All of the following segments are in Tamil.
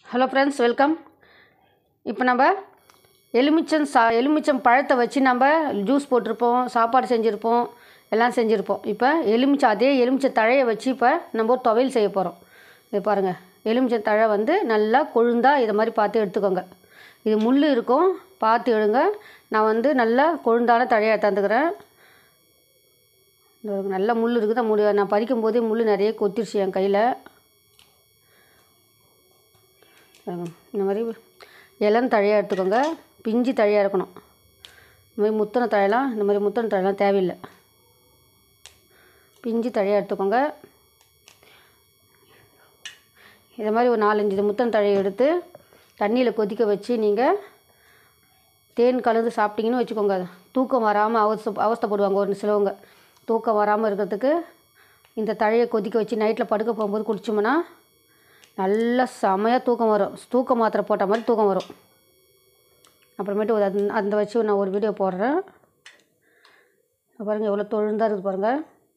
ஹலோ ஃப்ரெண்ட்ஸ் வெல்கம் இப்போ நம்ம எலுமிச்சம் சா எலுமிச்சம் பழத்தை வச்சு நம்ம ஜூஸ் போட்டிருப்போம் சாப்பாடு செஞ்சுருப்போம் எல்லாம் செஞ்சுருப்போம் இப்போ எலுமிச்சம் அதே எலுமிச்சை தழையை வச்சு இப்போ நம்ம ஒரு துவையல் செய்ய போகிறோம் இது பாருங்கள் எலுமிச்சை தழை வந்து நல்லா கொழுந்தா இதை மாதிரி பார்த்து எடுத்துக்கோங்க இது முள் இருக்கும் பார்த்து எடுங்க நான் வந்து நல்லா கொழுந்தான தழையை தந்துக்கிறேன் இந்த ஒரு நல்ல முள் இருக்குது முடி நான் பறிக்கும் போதே முள் நிறைய கொத்திருச்சு என் கையில் இந்த மாதிரி இளம் தழையாக எடுத்துக்கோங்க பிஞ்சு தழையாக இருக்கணும் இந்த மாதிரி முத்தன தழையெல்லாம் இந்த மாதிரி முத்தன தழையெல்லாம் தேவையில்லை பிஞ்சு தழையாக எடுத்துக்கோங்க இதை மாதிரி ஒரு நாலஞ்சு இது முத்தன தழையை எடுத்து தண்ணியில் கொதிக்க வச்சு நீங்கள் தேன் கலந்து சாப்பிட்டீங்கன்னு வச்சுக்கோங்க தூக்கம் வராமல் அவஸ்த அவஸ்தைப்படுவாங்க ஒரு சிலவங்க தூக்கம் வராமல் இருக்கிறதுக்கு இந்த தழையை கொதிக்க வச்சு நைட்டில் படுக்க போகும்போது குடிச்சோம்னா நல்லா செமையாக தூக்கம் வரும் தூக்க மாத்திரை போட்ட மாதிரி தூக்கம் வரும் அப்புறமேட்டு ஒரு அந்த அந்த வச்சு நான் ஒரு வீடியோ போடுறேன் பாருங்கள் எவ்வளோ தொழுந்தாக இருக்குது பாருங்கள்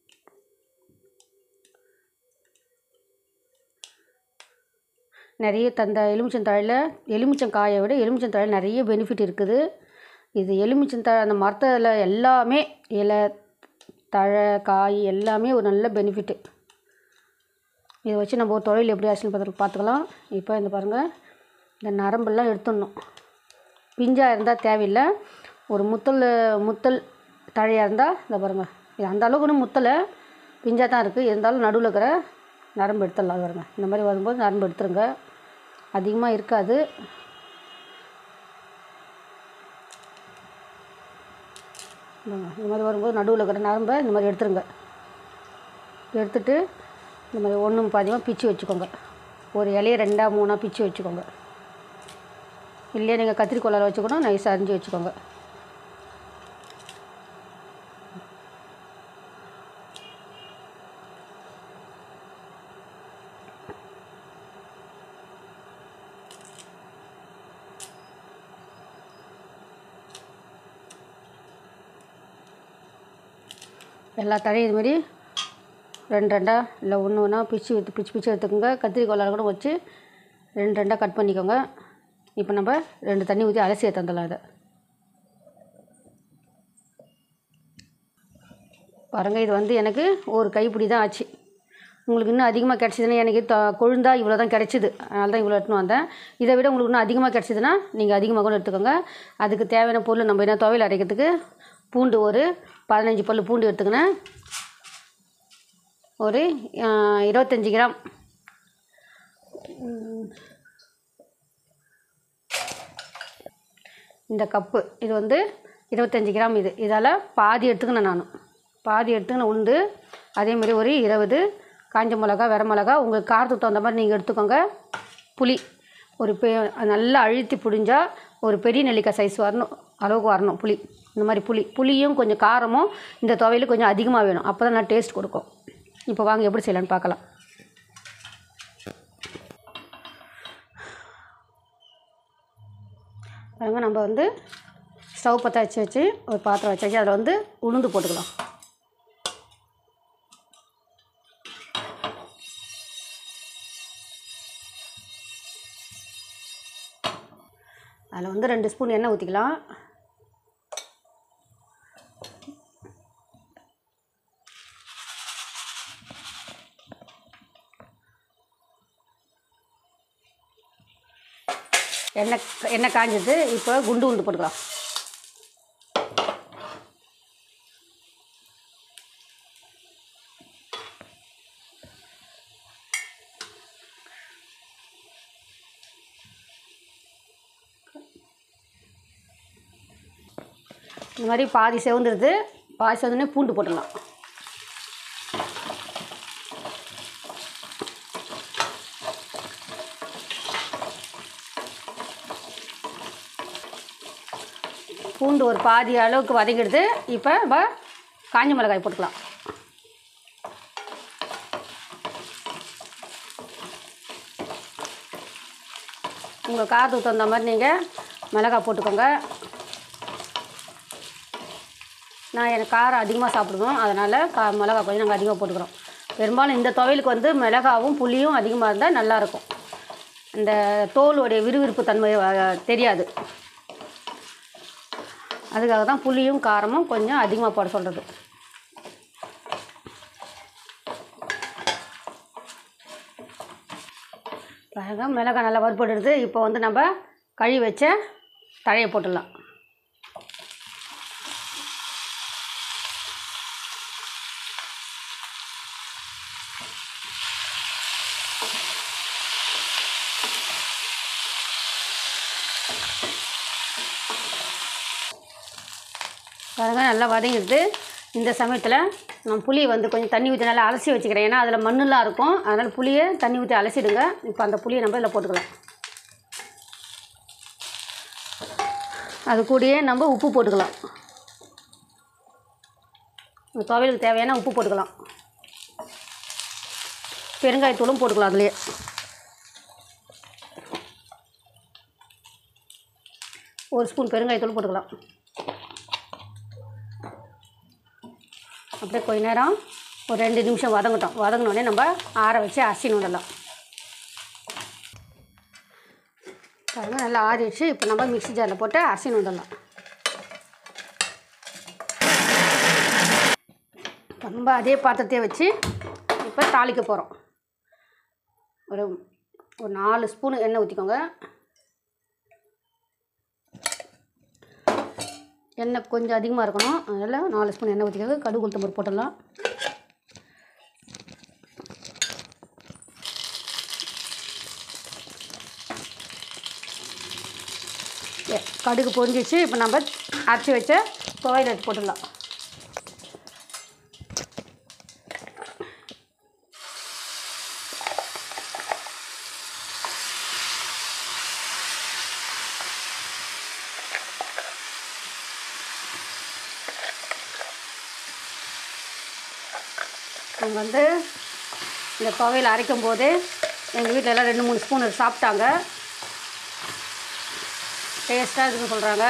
நிறைய தந்த எலுமிச்சந்தழையில் எலுமிச்சங்காயை விட எலுமிச்சந்தழையில் நிறைய பெனிஃபிட் இருக்குது இது எலுமிச்சந்தழை அந்த மரத்தில் எல்லாமே இலை தழை காய் எல்லாமே ஒரு நல்ல பெனிஃபிட்டு இதை வச்சு நம்ம ஒரு தொழில் எப்படி ஆச்சுன்னு பார்த்து பார்த்துக்கலாம் இப்போ இந்த பாருங்கள் இந்த நரம்பெல்லாம் எடுத்துடணும் பிஞ்சாக இருந்தால் தேவையில்லை ஒரு முத்தல் முத்தல் தழையாக இருந்தால் இந்த பாருங்கள் இது அந்த அளவுக்கு ஒன்றும் முத்தலை பிஞ்சாக தான் இருக்குது இருந்தாலும் நடுவில் இருக்கிற நரம்பு எடுத்துடலாம் பாருங்க இந்த மாதிரி வரும்போது நரம்பு எடுத்துருங்க அதிகமாக இருக்காது பாருங்க, இந்த மாதிரி வரும்போது நடுவில் இருக்கிற நரம்பை இந்த மாதிரி எடுத்துருங்க எடுத்துட்டு இந்த மாதிரி ஒன்றும் பாதியமாக பிச்சு வச்சுக்கோங்க ஒரு இலையை ரெண்டாக மூணாக பிச்சு வச்சுக்கோங்க இல்லையா நீங்கள் கத்திரிக்கோலால் வச்சு கூட நைஸாக அரிஞ்சு வச்சுக்கோங்க எல்லா தழையும் இது மாதிரி ரெண்டு ரெண்டாக இல்லை ஒன்று ஒன்றா பிச்சு எடுத்து பிச்சு பிச்சு எடுத்துக்கோங்க கத்திரிக்கோலால் கூட வச்சு ரெண்டு ரெண்டாக கட் பண்ணிக்கோங்க இப்போ நம்ம ரெண்டு தண்ணி ஊற்றி அலசி தந்துடலாம் அதை பாருங்கள் இது வந்து எனக்கு ஒரு கைப்பிடி தான் ஆச்சு உங்களுக்கு இன்னும் அதிகமாக கிடச்சிதுன்னா எனக்கு த கொழுந்தா இவ்வளோ தான் கிடச்சிது அதனால தான் இவ்வளோ எடுத்துன்னு வந்தேன் இதை விட உங்களுக்கு இன்னும் அதிகமாக கிடச்சிதுன்னா நீங்கள் அதிகமாக கூட எடுத்துக்கோங்க அதுக்கு தேவையான பொருள் நம்ம என்ன துவையல் அரைக்கிறதுக்கு பூண்டு ஒரு பதினஞ்சு பல் பூண்டு எடுத்துக்கினேன் ஒரு ஆஹ், இருபத்தஞ்சி கிராம் உம், இந்த கப்பு இது வந்து இருபத்தஞ்சி கிராம் இது இதால் பாதி எடுத்துக்கினேன் நான் பாதி எடுத்துக்கின உளுந்து அதேமாதிரி ஒரு இருபது காஞ்ச மிளகா வெர மிளகா உங்களுக்கு காரத்துக்கு தகுந்த மாதிரி நீங்கள் எடுத்துக்கோங்க புளி ஒரு பெ நல்லா அழுத்தி புழிஞ்சா ஒரு பெரிய நெல்லிக்காய் சைஸ் வரணும் அளவுக்கு வரணும் புளி இந்த மாதிரி புளி புளியும் கொஞ்சம் காரமும் இந்த துவையல் கொஞ்சம் அதிகமாக வேணும் அப்போ தான் நல்லா டேஸ்ட் கொடுக்கும் இப்போ வாங்க எப்படி செய்யலான்னு பார்க்கலாம் பாருங்க நம்ம வந்து ஸ்டவ் பற்ற வச்சு வச்சு ஒரு பாத்திரம் வச்சு வச்சு அதில் வந்து உளுந்து போட்டுக்கலாம் அதில் வந்து ரெண்டு ஸ்பூன் எண்ணெய் ஊற்றிக்கலாம் எண்ணெய் எண்ணெய் காஞ்சது இப்போ குண்டு உளுந்து போட்டுக்கலாம் இந்த மாதிரி பாதி செவந்துருது பாதி செவந்தோடனே பூண்டு போட்டுடலாம் பூண்டு ஒரு பாதி அளவுக்கு வதங்கிடுது இப்போ நம்ம காஞ்ச மிளகாய் போட்டுக்கலாம் உங்கள் காரத்துக்கு தகுந்த மாதிரி நீங்கள் மிளகாய் போட்டுக்கோங்க நான் எனக்கு காரம் அதிகமாக சாப்பிடுவோம் அதனால் கா மிளகா கொஞ்சம் நாங்கள் அதிகமாக போட்டுக்கிறோம் பெரும்பாலும் இந்த துவையலுக்கு வந்து மிளகாவும் புளியும் அதிகமாக இருந்தால் நல்லாயிருக்கும் இந்த தோலுடைய விறுவிறுப்பு தன்மை அஹ், தெரியாது அதுக்காக தான் புளியும் காரமும் கொஞ்சம் அதிகமாக போட சொல்கிறது பாருங்க மிளகாய் நல்லா வறுபடுறது இப்போ வந்து நம்ம கழுவி வச்ச தழையை போட்டுடலாம் பாருங்க நல்லா வதங்கிடுது இந்த சமயத்தில் நான் புளியை வந்து கொஞ்சம் தண்ணி ஊற்றி நல்லா அலசி வச்சுக்கிறேன் ஏன்னா அதில் மண்ணெலாம் இருக்கும் அதனால் புளியை தண்ணி ஊற்றி அலசிடுங்க இப்போ அந்த புளியை நம்ம இதில் போட்டுக்கலாம் அது கூடயே நம்ம உப்பு போட்டுக்கலாம் இந்த துவையலுக்கு தேவையான உப்பு போட்டுக்கலாம் பெருங்காயத்தூளும் போட்டுக்கலாம் அதுலேயே ஒரு ஸ்பூன் பெருங்காயத்தூள் போட்டுக்கலாம் அப்படியே கொஞ்ச நேரம் ஒரு ரெண்டு நிமிஷம் வதங்கட்டும் வதங்கினோடனே நம்ம ஆற வச்சு அரிசி விடலாம் பாருங்க நல்லா ஆறிடுச்சு இப்போ நம்ம மிக்ஸி ஜாரில் போட்டு அரிசி விடலாம் இப்போ நம்ம அதே பாத்திரத்தையே வச்சு இப்போ தாளிக்க போகிறோம் ஒரு ஒரு நாலு ஸ்பூன் எண்ணெய் ஊற்றிக்கோங்க எண்ணெய் கொஞ்சம் அதிகமாக இருக்கணும் அதனால் நாலு ஸ்பூன் எண்ணெய் ஊற்றிக்கோங்க கடுகு உளுத்தம் பருப்பு போட்டுடலாம் ஏ, கடுகு பொரிஞ்சிச்சு இப்போ நம்ம அரைச்சி வச்ச துவையல் எடுத்து போட்டுடலாம் அவங்க வந்து இந்த துவையல் அரைக்கும் போது எங்கள் வீட்டில் எல்லாம் ரெண்டு மூணு ஸ்பூன் சாப்பிட்டாங்க டேஸ்ட்டாக இருக்குன்னு சொல்கிறாங்க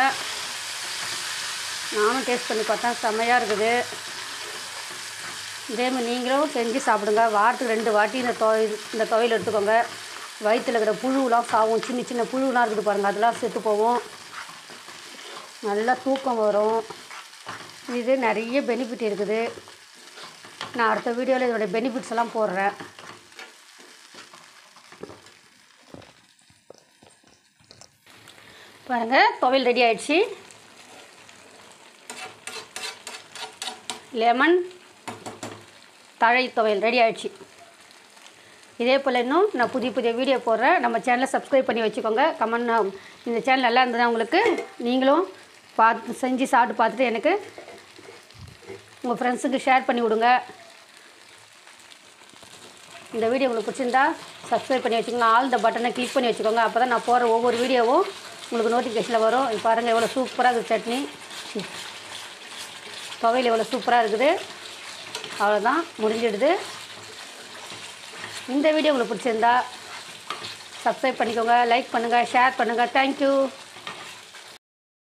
நானும் டேஸ்ட் பண்ணி பார்த்தா செம்மையாக இருக்குது இதேமாதிரி நீங்களும் செஞ்சு சாப்பிடுங்க வாரத்துக்கு ரெண்டு வாட்டி இந்த துவையல் இந்த துவையல் எடுத்துக்கோங்க வயிற்றில் இருக்கிற புழுலாம் சாவும் சின்ன சின்ன புழுலாம் இருக்குது பாருங்கள் அதெல்லாம் செத்து போகும் நல்லா தூக்கம் வரும் இது நிறைய பெனிஃபிட் இருக்குது நான் அடுத்த வீடியோவில் இதோட பெனிஃபிட்ஸ் எல்லாம் போடுறேன் பாருங்கள் துவையல் ரெடி ஆயிடுச்சு லெமன் தழை துவையல் ரெடி ஆயிடுச்சு இதே போல் இன்னும் நான் புதிய புதிய வீடியோ போடுறேன் நம்ம சேனலை சப்ஸ்கிரைப் பண்ணி வச்சுக்கோங்க கமெண்ட் இந்த சேனல் நல்லா இருந்ததுன்னா உங்களுக்கு நீங்களும் பார்த்து செஞ்சு சாப்பிட்டு பார்த்துட்டு எனக்கு உங்கள் ஃப்ரெண்ட்ஸுக்கு ஷேர் பண்ணி விடுங்க இந்த வீடியோ உங்களுக்கு பிடிச்சிருந்தா சப்ஸ்கிரைப் பண்ணி வச்சுக்கோங்க ஆல் த பட்டனை கிளிக் பண்ணி வச்சுக்கோங்க அப்போ தான் நான் போகிற ஒவ்வொரு வீடியோவும் உங்களுக்கு நோட்டிஃபிகேஷனில் வரும் இப்போ பாருங்கள் எவ்வளோ சூப்பராக இருக்குது சட்னி துவையல் எவ்வளோ சூப்பராக இருக்குது அவ்வளோதான் முடிஞ்சிடுது இந்த வீடியோ உங்களுக்கு பிடிச்சிருந்தா சப்ஸ்கிரைப் பண்ணிக்கோங்க லைக் பண்ணுங்கள் ஷேர் பண்ணுங்கள் தேங்க்யூ